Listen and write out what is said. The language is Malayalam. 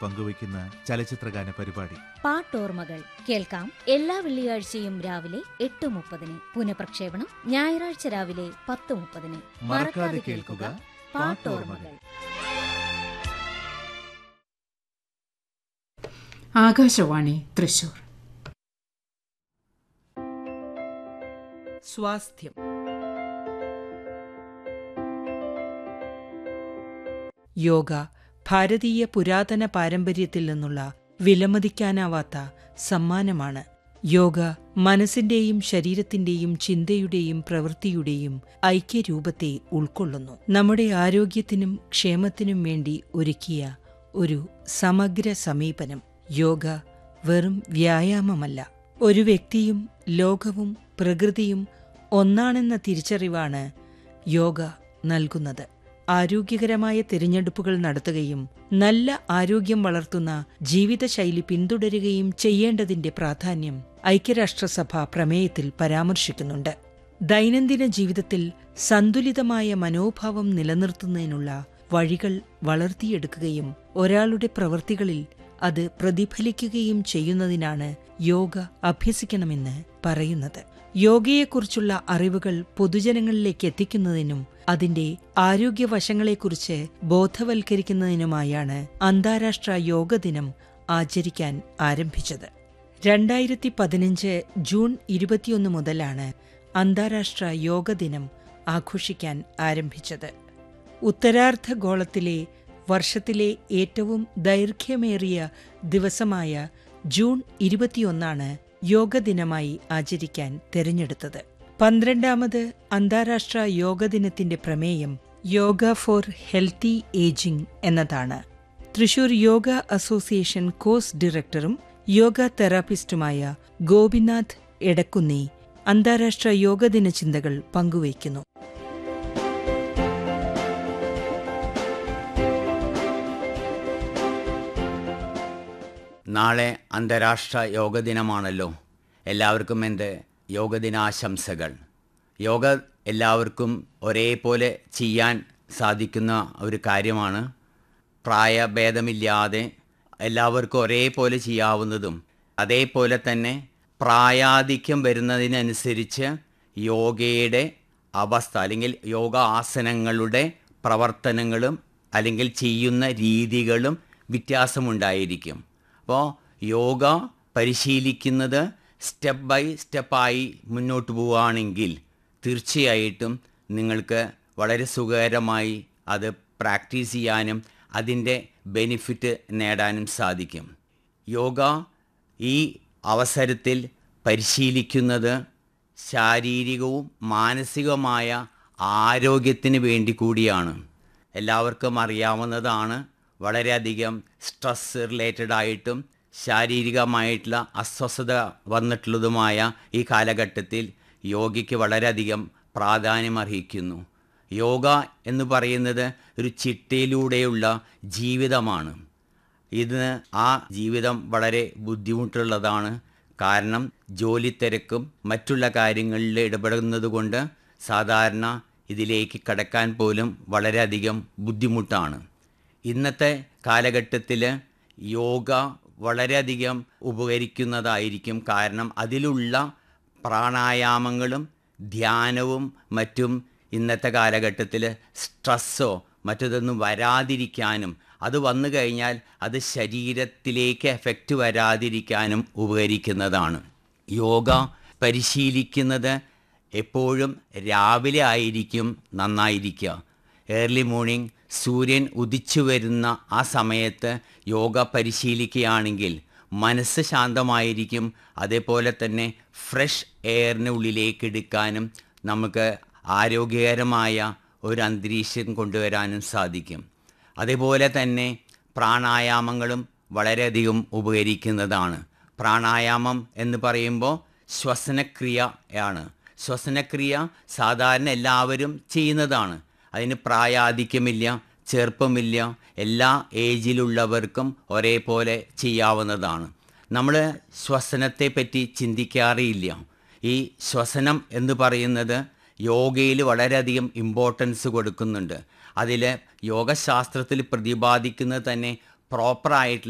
പങ്കുവയ്ക്കുന്ന ചലച്ചിത്രഗാന പരിപാടി പാട്ടോർമ്മകൾ കേൾക്കാം എല്ലാ വെള്ളിയാഴ്ചയും രാവിലെ എട്ട് മുപ്പതിന് പുനഃപ്രക്ഷേപണം ഞായറാഴ്ച രാവിലെ പത്ത് മുപ്പതിന് മറക്കാതെ കേൾക്കുക പാട്ടോർമ്മകൾ ആകാശവാണി തൃശൂർ സ്വാസ്ഥ്യം യോഗ ഭാരതീയ പുരാതന പാരമ്പര്യത്തിൽ നിന്നുള്ള വിലമതിക്കാനാവാത്ത സമ്മാനമാണ് യോഗ മനസ്സിന്റെയും ശരീരത്തിന്റെയും ചിന്തയുടെയും പ്രവൃത്തിയുടെയും ഐക്യരൂപത്തെ ഉൾക്കൊള്ളുന്നു നമ്മുടെ ആരോഗ്യത്തിനും ക്ഷേമത്തിനും വേണ്ടി ഒരുക്കിയ ഒരു സമഗ്ര സമീപനം യോഗ വെറും വ്യായാമമല്ല ഒരു വ്യക്തിയും ലോകവും പ്രകൃതിയും ഒന്നാണെന്ന തിരിച്ചറിവാണ് യോഗ നൽകുന്നത് ആരോഗ്യകരമായ തിരഞ്ഞെടുപ്പുകൾ നടത്തുകയും നല്ല ആരോഗ്യം വളർത്തുന്ന ജീവിതശൈലി പിന്തുടരുകയും ചെയ്യേണ്ടതിന്റെ പ്രാധാന്യം ഐക്യരാഷ്ട്രസഭ പ്രമേയത്തിൽ പരാമർശിക്കുന്നുണ്ട് ദൈനംദിന ജീവിതത്തിൽ സന്തുലിതമായ മനോഭാവം നിലനിർത്തുന്നതിനുള്ള വഴികൾ വളർത്തിയെടുക്കുകയും ഒരാളുടെ പ്രവൃത്തികളിൽ അത് പ്രതിഫലിക്കുകയും ചെയ്യുന്നതിനാണ് യോഗ അഭ്യസിക്കണമെന്ന് പറയുന്നത് യോഗയെക്കുറിച്ചുള്ള അറിവുകൾ പൊതുജനങ്ങളിലേക്ക് എത്തിക്കുന്നതിനും അതിന്റെ ആരോഗ്യവശങ്ങളെക്കുറിച്ച് ബോധവൽക്കരിക്കുന്നതിനുമായാണ് അന്താരാഷ്ട്ര യോഗ ദിനം ആചരിക്കാൻ ആരംഭിച്ചത് രണ്ടായിരത്തി പതിനഞ്ച് ജൂൺ ഇരുപത്തിയൊന്ന് മുതലാണ് അന്താരാഷ്ട്ര യോഗ ദിനം ആഘോഷിക്കാൻ ആരംഭിച്ചത് ഉത്തരാർദ്ധഗോളത്തിലെ വർഷത്തിലെ ഏറ്റവും ദൈർഘ്യമേറിയ ദിവസമായ ജൂൺ ഇരുപത്തിയൊന്നാണ് യോഗ ദിനമായി ആചരിക്കാൻ തിരഞ്ഞെടുത്തത് പന്ത്രണ്ടാമത് അന്താരാഷ്ട്ര യോഗ ദിനത്തിന്റെ പ്രമേയം യോഗ ഫോർ ഹെൽത്തി ഏജിംഗ് എന്നതാണ് തൃശൂർ യോഗ അസോസിയേഷൻ കോഴ്സ് ഡയറക്ടറും യോഗ തെറാപ്പിസ്റ്റുമായ ഗോപിനാഥ് എടക്കുന്നി അന്താരാഷ്ട്ര യോഗ ദിന ചിന്തകൾ പങ്കുവയ്ക്കുന്നു നാളെ അന്താരാഷ്ട്ര യോഗ ദിനമാണല്ലോ എല്ലാവർക്കും എൻ്റെ യോഗദിനാശംസകൾ യോഗ എല്ലാവർക്കും ഒരേപോലെ ചെയ്യാൻ സാധിക്കുന്ന ഒരു കാര്യമാണ് പ്രായഭേദമില്ലാതെ എല്ലാവർക്കും ഒരേപോലെ ചെയ്യാവുന്നതും അതേപോലെ തന്നെ പ്രായാധിക്യം വരുന്നതിനനുസരിച്ച് യോഗയുടെ അവസ്ഥ അല്ലെങ്കിൽ യോഗ ആസനങ്ങളുടെ പ്രവർത്തനങ്ങളും അല്ലെങ്കിൽ ചെയ്യുന്ന രീതികളും വ്യത്യാസമുണ്ടായിരിക്കും അപ്പോൾ യോഗ പരിശീലിക്കുന്നത് സ്റ്റെപ്പ് ബൈ സ്റ്റെപ്പായി മുന്നോട്ട് പോവുകയാണെങ്കിൽ തീർച്ചയായിട്ടും നിങ്ങൾക്ക് വളരെ സുഖകരമായി അത് പ്രാക്ടീസ് ചെയ്യാനും അതിൻ്റെ ബെനിഫിറ്റ് നേടാനും സാധിക്കും യോഗ ഈ അവസരത്തിൽ പരിശീലിക്കുന്നത് ശാരീരികവും മാനസികവുമായ ആരോഗ്യത്തിന് വേണ്ടി കൂടിയാണ് എല്ലാവർക്കും അറിയാവുന്നതാണ് വളരെയധികം സ്ട്രെസ് റിലേറ്റഡ് ആയിട്ടും ശാരീരികമായിട്ടുള്ള അസ്വസ്ഥത വന്നിട്ടുള്ളതുമായ ഈ കാലഘട്ടത്തിൽ യോഗയ്ക്ക് വളരെയധികം പ്രാധാന്യം അർഹിക്കുന്നു യോഗ എന്ന് പറയുന്നത് ഒരു ചിട്ടയിലൂടെയുള്ള ജീവിതമാണ് ഇതിന് ആ ജീവിതം വളരെ ബുദ്ധിമുട്ടുള്ളതാണ് കാരണം ജോലി തിരക്കും മറ്റുള്ള കാര്യങ്ങളിൽ ഇടപെടുന്നത് കൊണ്ട് സാധാരണ ഇതിലേക്ക് കടക്കാൻ പോലും വളരെയധികം ബുദ്ധിമുട്ടാണ് ഇന്നത്തെ കാലഘട്ടത്തിൽ യോഗ വളരെയധികം ഉപകരിക്കുന്നതായിരിക്കും കാരണം അതിലുള്ള പ്രാണായാമങ്ങളും ധ്യാനവും മറ്റും ഇന്നത്തെ കാലഘട്ടത്തിൽ സ്ട്രെസ്സോ മറ്റതൊന്നും വരാതിരിക്കാനും അത് വന്നു കഴിഞ്ഞാൽ അത് ശരീരത്തിലേക്ക് എഫക്റ്റ് വരാതിരിക്കാനും ഉപകരിക്കുന്നതാണ് യോഗ പരിശീലിക്കുന്നത് എപ്പോഴും രാവിലെ ആയിരിക്കും നന്നായിരിക്കുക ഏർലി മോർണിംഗ് സൂര്യൻ ഉദിച്ചു വരുന്ന ആ സമയത്ത് യോഗ പരിശീലിക്കുകയാണെങ്കിൽ മനസ്സ് ശാന്തമായിരിക്കും അതേപോലെ തന്നെ ഫ്രഷ് എയറിന് ഉള്ളിലേക്ക് എടുക്കാനും നമുക്ക് ആരോഗ്യകരമായ ഒരു അന്തരീക്ഷം കൊണ്ടുവരാനും സാധിക്കും അതേപോലെ തന്നെ പ്രാണായാമങ്ങളും വളരെയധികം ഉപകരിക്കുന്നതാണ് പ്രാണായാമം എന്ന് പറയുമ്പോൾ ശ്വസനക്രിയയാണ് ശ്വസനക്രിയ സാധാരണ എല്ലാവരും ചെയ്യുന്നതാണ് അതിന് പ്രായാധിക്യമില്ല ചെറുപ്പമില്ല എല്ലാ ഏജിലുള്ളവർക്കും ഒരേപോലെ ചെയ്യാവുന്നതാണ് നമ്മൾ ശ്വസനത്തെ പറ്റി ചിന്തിക്കാറില്ല ഈ ശ്വസനം എന്ന് പറയുന്നത് യോഗയിൽ വളരെയധികം ഇമ്പോർട്ടൻസ് കൊടുക്കുന്നുണ്ട് അതിൽ യോഗശാസ്ത്രത്തിൽ പ്രതിപാദിക്കുന്നത് തന്നെ പ്രോപ്പറായിട്ടുള്ള